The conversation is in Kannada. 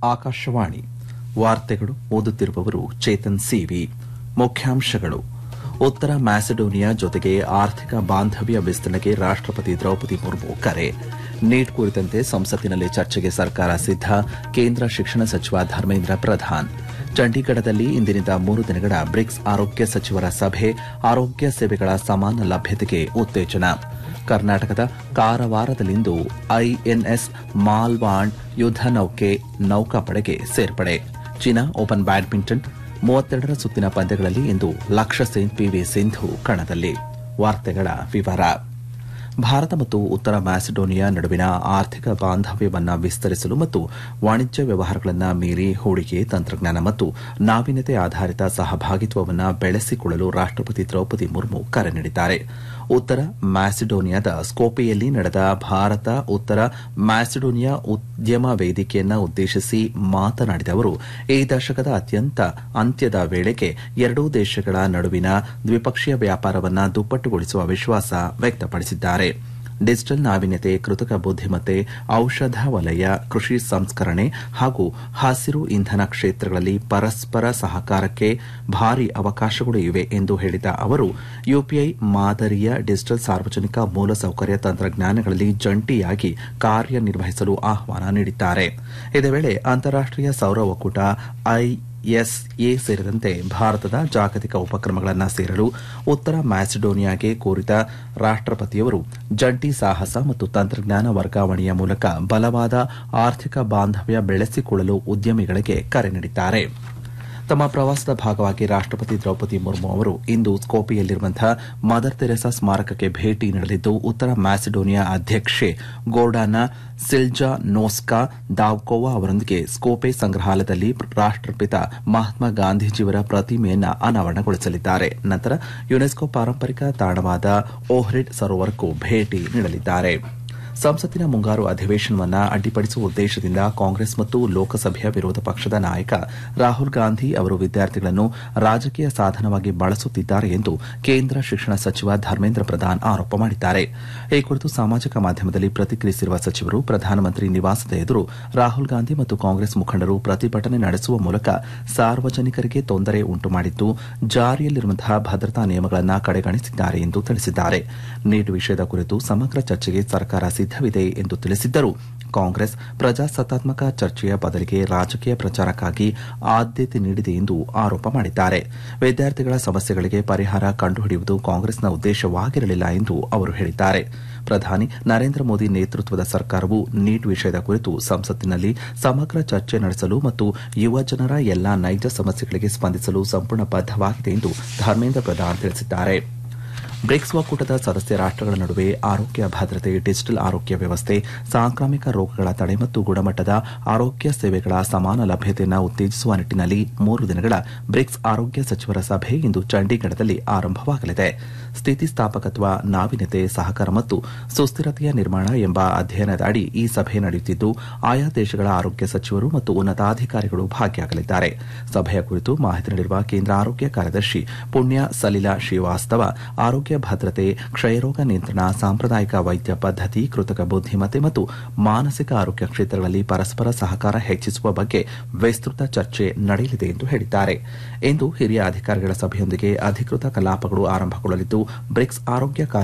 ಆಕಾಶವಾಣಿ ವಾರ್ತೆಗಳು ಓದುತ್ತಿರುವವರು ಚೇತನ್ ಸಿವಿ ಮುಖ್ಯಾಂಶಗಳು ಉತ್ತರ ಮ್ಯಾಸಿಡೋನಿಯಾ ಜೊತೆಗೆ ಆರ್ಥಿಕ ಬಾಂಧವ್ಯ ವಿಸ್ತರಣೆಗೆ ರಾಷ್ಟಪತಿ ದ್ರೌಪದಿ ಮುರ್ಮು ಕರೆ ನೀಟ್ ಕುರಿತಂತೆ ಸಂಸತ್ತಿನಲ್ಲಿ ಚರ್ಚೆಗೆ ಸರ್ಕಾರ ಸಿದ್ದ ಕೇಂದ್ರ ಶಿಕ್ಷಣ ಸಚಿವ ಧರ್ಮೇಂದ್ರ ಪ್ರಧಾನ್ ಚಂಡೀಗಢದಲ್ಲಿ ಇಂದಿನಿಂದ ಮೂರು ದಿನಗಳ ಬ್ರಿಕ್ಸ್ ಆರೋಗ್ಯ ಸಚಿವರ ಸಭೆ ಆರೋಗ್ಯ ಸೇವೆಗಳ ಸಮಾನ ಲಭ್ಯತೆಗೆ ಉತ್ತೇಜನ ಕರ್ನಾಟಕದ ಕಾರವಾರದಲ್ಲಿಂದು ಐಎನ್ಎಸ್ ಮಾಲ್ವಾಂಡ್ ಯುದ್ದ ನೌಕೆ ನೌಕಾಪಡೆಗೆ ಸೇರ್ಪಡೆ ಚೀನಾ ಓಪನ್ ಬ್ಯಾಡ್ಮಿಂಟನ್ ಮೂವತ್ತೆರಡರ ಸುತ್ತಿನ ಪಂದ್ಯಗಳಲ್ಲಿ ಇಂದು ಲಕ್ಷ್ಯ ಸೇನ್ ಪಿವಿ ಸಿಂಧು ಕಣದಲ್ಲಿ ವಾರ್ತೆಗಳ ವಿವರ ಭಾರತ ಮತ್ತು ಉತ್ತರ ಮ್ಯಾಸಿಡೋನಿಯಾ ನಡುವಿನ ಆರ್ಥಿಕ ಬಾಂಧವ್ಯವನ್ನ ವಿಸ್ತರಿಸಲು ಮತ್ತು ವಾಣಿಜ್ಯ ವ್ಯವಹಾರಗಳನ್ನು ಮೀರಿ ಹೂಡಿಕೆ ತಂತ್ರಜ್ಞಾನ ಮತ್ತು ನಾವೀನ್ಯತೆ ಆಧಾರಿತ ಸಹಭಾಗಿತ್ವವನ್ನು ಬೆಳೆಸಿಕೊಳ್ಳಲು ರಾಷ್ಟಪತಿ ದ್ರೌಪದಿ ಮುರ್ಮು ಕರೆ ನೀಡಿದ್ದಾರೆ ಉತ್ತರ ಮ್ಯಾಸಿಡೋನಿಯಾದ ಸ್ಕೋಪೆಯಲ್ಲಿ ನಡೆದ ಭಾರತ ಉತ್ತರ ಮ್ಯಾಸಿಡೋನಿಯಾ ಉದ್ಯಮ ವೇದಿಕೆಯನ್ನ ಉದ್ದೇಶಿಸಿ ಮಾತನಾಡಿದ ಅವರು ಈ ದಶಕದ ಅತ್ಯಂತ ಅಂತ್ಯದ ವೇಳೆಗೆ ಎರಡೂ ದೇಶಗಳ ನಡುವಿನ ದ್ವಿಪಕ್ಷೀಯ ವ್ಯಾಪಾರವನ್ನು ದುಪ್ಪಟ್ಟುಗೊಳಿಸುವ ವಿಶ್ವಾಸ ವ್ಯಕ್ತಪಡಿಸಿದ್ದಾರೆ ಡಿಜಿಟಲ್ ನಾವೀನ್ಯತೆ ಕೃತಕ ಬುದ್ದಿಮತ್ತೆ ಔಷಧ ವಲಯ ಕೃಷಿ ಸಂಸ್ಕರಣೆ ಹಾಗೂ ಹಸಿರು ಇಂಧನ ಕ್ಷೇತ್ರಗಳಲ್ಲಿ ಪರಸ್ಪರ ಸಹಕಾರಕ್ಕೆ ಭಾರಿ ಅವಕಾಶಗಳು ಇವೆ ಎಂದು ಹೇಳಿದ ಅವರು ಯುಪಿಐ ಮಾದರಿಯ ಡಿಜಿಟಲ್ ಸಾರ್ವಜನಿಕ ಮೂಲಸೌಕರ್ಯ ತಂತ್ರಜ್ಞಾನಗಳಲ್ಲಿ ಜಂಟಿಯಾಗಿ ಕಾರ್ಯನಿರ್ವಹಿಸಲು ಆಹ್ವಾನ ನೀಡಿದ್ದಾರೆ ಇದೇ ವೇಳೆ ಅಂತಾರಾಷ್ಟೀಯ ಸೌರ ಒಕ್ಕೂಟ ಐ ಎಸ್ಎ ಸೇರಿದಂತೆ ಭಾರತದ ಜಾಗತಿಕ ಉಪಕ್ರಮಗಳನ್ನು ಸೇರಲು ಉತ್ತರ ಮ್ಯಾಸಿಡೋನಿಯಾಗೆ ಕೋರಿದ ರಾಷ್ಟಪತಿಯವರು ಜಂಟಿ ಸಾಹಸ ಮತ್ತು ತಂತ್ರಜ್ಞಾನ ವರ್ಗಾವಣೆಯ ಮೂಲಕ ಬಲವಾದ ಆರ್ಥಿಕ ಬಾಂಧವ್ಯ ಬೆಳೆಸಿಕೊಳ್ಳಲು ಉದ್ಯಮಿಗಳಿಗೆ ಕರೆ ನೀಡಿದ್ದಾರೆ ತಮ್ಮ ಪ್ರವಾಸದ ಭಾಗವಾಗಿ ರಾಷ್ಟಪತಿ ದ್ರೌಪದಿ ಮುರ್ಮು ಅವರು ಇಂದು ಸ್ಕೋಪಿಯಲ್ಲಿರುವಂತಹ ಮದರ್ ತೆರೆಸಾ ಸ್ಮಾರಕಕ್ಕೆ ಭೇಟಿ ನೀಡಲಿದ್ದು ಉತ್ತರ ಮ್ಯಾಸಿಡೋನಿಯಾ ಅಧ್ಯಕ್ಷೆ ಗೋರ್ಡಾನ ಸಿಲ್ಜಾ ನೋಸ್ಕಾ ದಾವ್ಕೋವಾ ಅವರೊಂದಿಗೆ ಸ್ಕೋಪೆ ಸಂಗ್ರಹಾಲಯದಲ್ಲಿ ರಾಷ್ಟಪಿತ ಮಹಾತ್ಮ ಗಾಂಧೀಜಿಯವರ ಪ್ರತಿಮೆಯನ್ನು ಅನಾವರಣಗೊಳಿಸಲಿದ್ದಾರೆ ನಂತರ ಯುನೆಸ್ಕೋ ಪಾರಂಪರಿಕ ತಾಣವಾದ ಓಹ್ರಿಡ್ ಸರೋವರಕ್ಕೂ ಭೇಟಿ ನೀಡಲಿದ್ದಾರೆ ಸಂಸತ್ತಿನ ಮುಂಗಾರು ಅಧಿವೇಶನವನ್ನು ಅಡ್ಡಿಪಡಿಸುವ ಉದ್ದೇಶದಿಂದ ಕಾಂಗ್ರೆಸ್ ಮತ್ತು ಲೋಕಸಭೆಯ ವಿರೋಧ ಪಕ್ಷದ ನಾಯಕ ರಾಹುಲ್ ಗಾಂಧಿ ಅವರು ವಿದ್ಯಾರ್ಥಿಗಳನ್ನು ರಾಜಕೀಯ ಸಾಧನವಾಗಿ ಬಳಸುತ್ತಿದ್ದಾರೆ ಎಂದು ಕೇಂದ್ರ ಶಿಕ್ಷಣ ಸಚಿವ ಧರ್ಮೇಂದ್ರ ಪ್ರಧಾನ್ ಆರೋಪ ಮಾಡಿದ್ದಾರೆ ಈ ಕುರಿತು ಸಾಮಾಜಿಕ ಮಾಧ್ಯಮದಲ್ಲಿ ಪ್ರತಿಕ್ರಿಯಿಸಿರುವ ಸಚಿವರು ಪ್ರಧಾನಮಂತ್ರಿ ನಿವಾಸದ ಎದುರು ರಾಹುಲ್ ಗಾಂಧಿ ಮತ್ತು ಕಾಂಗ್ರೆಸ್ ಮುಖಂಡರು ಪ್ರತಿಭಟನೆ ನಡೆಸುವ ಮೂಲಕ ಸಾರ್ವಜನಿಕರಿಗೆ ತೊಂದರೆ ಉಂಟು ಮಾಡಿದ್ದು ಜಾರಿಯಲ್ಲಿರುವಂತಹ ಭದ್ರತಾ ನಿಯಮಗಳನ್ನು ಕಡೆಗಣಿಸಿದ್ದಾರೆ ಎಂದು ತಿಳಿಸಿದ್ದಾರೆ ನೀಟ್ ವಿಷಯದ ಕುರಿತು ಸಮಗ್ರ ಚರ್ಚೆಗೆ ಸರ್ಕಾರ ಸಿದ್ದವಿದೆ ಎಂದು ತಿಳಿಸಿದ್ದರು ಕಾಂಗ್ರೆಸ್ ಪ್ರಜಾಸತ್ತಾತ್ಮಕ ಚರ್ಚೆಯ ಬದಲಿಗೆ ರಾಜಕೀಯ ಪ್ರಚಾರಕ್ಕಾಗಿ ಆದ್ಯತೆ ನೀಡಿದೆ ಎಂದು ಆರೋಪ ಮಾಡಿದ್ದಾರೆ ವಿದ್ಯಾರ್ಥಿಗಳ ಸಮಸ್ಯೆಗಳಿಗೆ ಪರಿಹಾರ ಕಂಡುಹಿಡಿಯುವುದು ಕಾಂಗ್ರೆಸ್ನ ಉದ್ದೇಶವಾಗಿರಲಿಲ್ಲ ಎಂದು ಅವರು ಹೇಳಿದ್ದಾರೆ ಪ್ರಧಾನಿ ನರೇಂದ್ರ ಮೋದಿ ನೇತೃತ್ವದ ಸರ್ಕಾರವು ನೀಟ್ ವಿಷಯದ ಕುರಿತು ಸಂಸತ್ತಿನಲ್ಲಿ ಸಮಗ್ರ ಚರ್ಚೆ ನಡೆಸಲು ಮತ್ತು ಯುವ ಜನರ ಎಲ್ಲಾ ನೈಜ ಸಮಸ್ಯೆಗಳಿಗೆ ಸ್ಪಂದಿಸಲು ಸಂಪೂರ್ಣ ಬದ್ದವಾಗಿದೆ ಎಂದು ಧರ್ಮೇಂದ್ರ ಪ್ರಧಾನ್ ತಿಳಿಸಿದ್ದಾರೆ ಬ್ರಿಕ್ಸ್ ಒಕ್ಕೂಟದ ಸದಸ್ಯ ರಾಷ್ಟಗಳ ನಡುವೆ ಆರೋಗ್ಯ ಭದ್ರತೆ ಡಿಜಿಟಲ್ ಆರೋಗ್ಯ ವ್ಯವಸ್ಥೆ ಸಾಂಕ್ರಾಮಿಕ ರೋಗಗಳ ತಡೆ ಮತ್ತು ಗುಣಮಟ್ಟದ ಆರೋಗ್ಯ ಸೇವೆಗಳ ಸಮಾನ ಲಭ್ಯತೆಯನ್ನು ಉತ್ತೇಜಿಸುವ ನಿಟ್ಟಿನಲ್ಲಿ ಮೂರು ದಿನಗಳ ಬ್ರಿಕ್ಸ್ ಆರೋಗ್ಯ ಸಚಿವರ ಸಭೆ ಇಂದು ಚಂಡೀಗಢದಲ್ಲಿ ಆರಂಭವಾಗಲಿದೆ ಸ್ಥಿತಿಸ್ಥಾಪಕತ್ವ ನಾವೀನ್ಯತೆ ಸಹಕಾರ ಮತ್ತು ಸುಸ್ಥಿರತೆಯ ನಿರ್ಮಾಣ ಎಂಬ ಅಧ್ಯಯನದ ಅಡಿ ಈ ಸಭೆ ನಡೆಯುತ್ತಿದ್ದು ಆಯಾ ದೇಶಗಳ ಆರೋಗ್ಯ ಸಚಿವರು ಮತ್ತು ಉನ್ನತಾಧಿಕಾರಿಗಳು ಭಾಗಿಯಾಗಲಿದ್ದಾರೆ ಸಭೆಯ ಕುರಿತು ಮಾಹಿತಿ ನೀಡಿರುವ ಕೇಂದ್ರ ಆರೋಗ್ಯ ಕಾರ್ಯದರ್ಶಿ ಪುಣ್ಯ ಸಲಿಲಾ ಶ್ರೀವಾಸ್ತವ ಆರೋಗ್ಯ ಭದ್ರತೆ ಕ್ಷಯರೋಗ ನಿಯಂತ್ರಣ ಸಾಂಪ್ರದಾಯಿಕ ವೈದ್ಯ ಪದ್ದತಿ ಕೃತಕ ಬುದ್ದಿಮತ್ತೆ ಮತ್ತು ಮಾನಸಿಕ ಆರೋಗ್ಯ ಕ್ಷೇತ್ರಗಳಲ್ಲಿ ಪರಸ್ಪರ ಸಹಕಾರ ಹೆಚ್ಚಿಸುವ ಬಗ್ಗೆ ವಿಸ್ತೃತ ಚರ್ಚೆ ನಡೆಯಲಿದೆ ಎಂದು ಹೇಳಿದ್ದಾರೆ ಇಂದು ಹಿರಿಯ ಅಧಿಕಾರಿಗಳ ಸಭೆಯೊಂದಿಗೆ ಅಧಿಕೃತ ಕಲಾಪಗಳು ಆರಂಭಗೊಳ್ಳಲಿದ್ದು ಬ್ರಿಕ್ಸ್ ಆರೋಗ್ಯ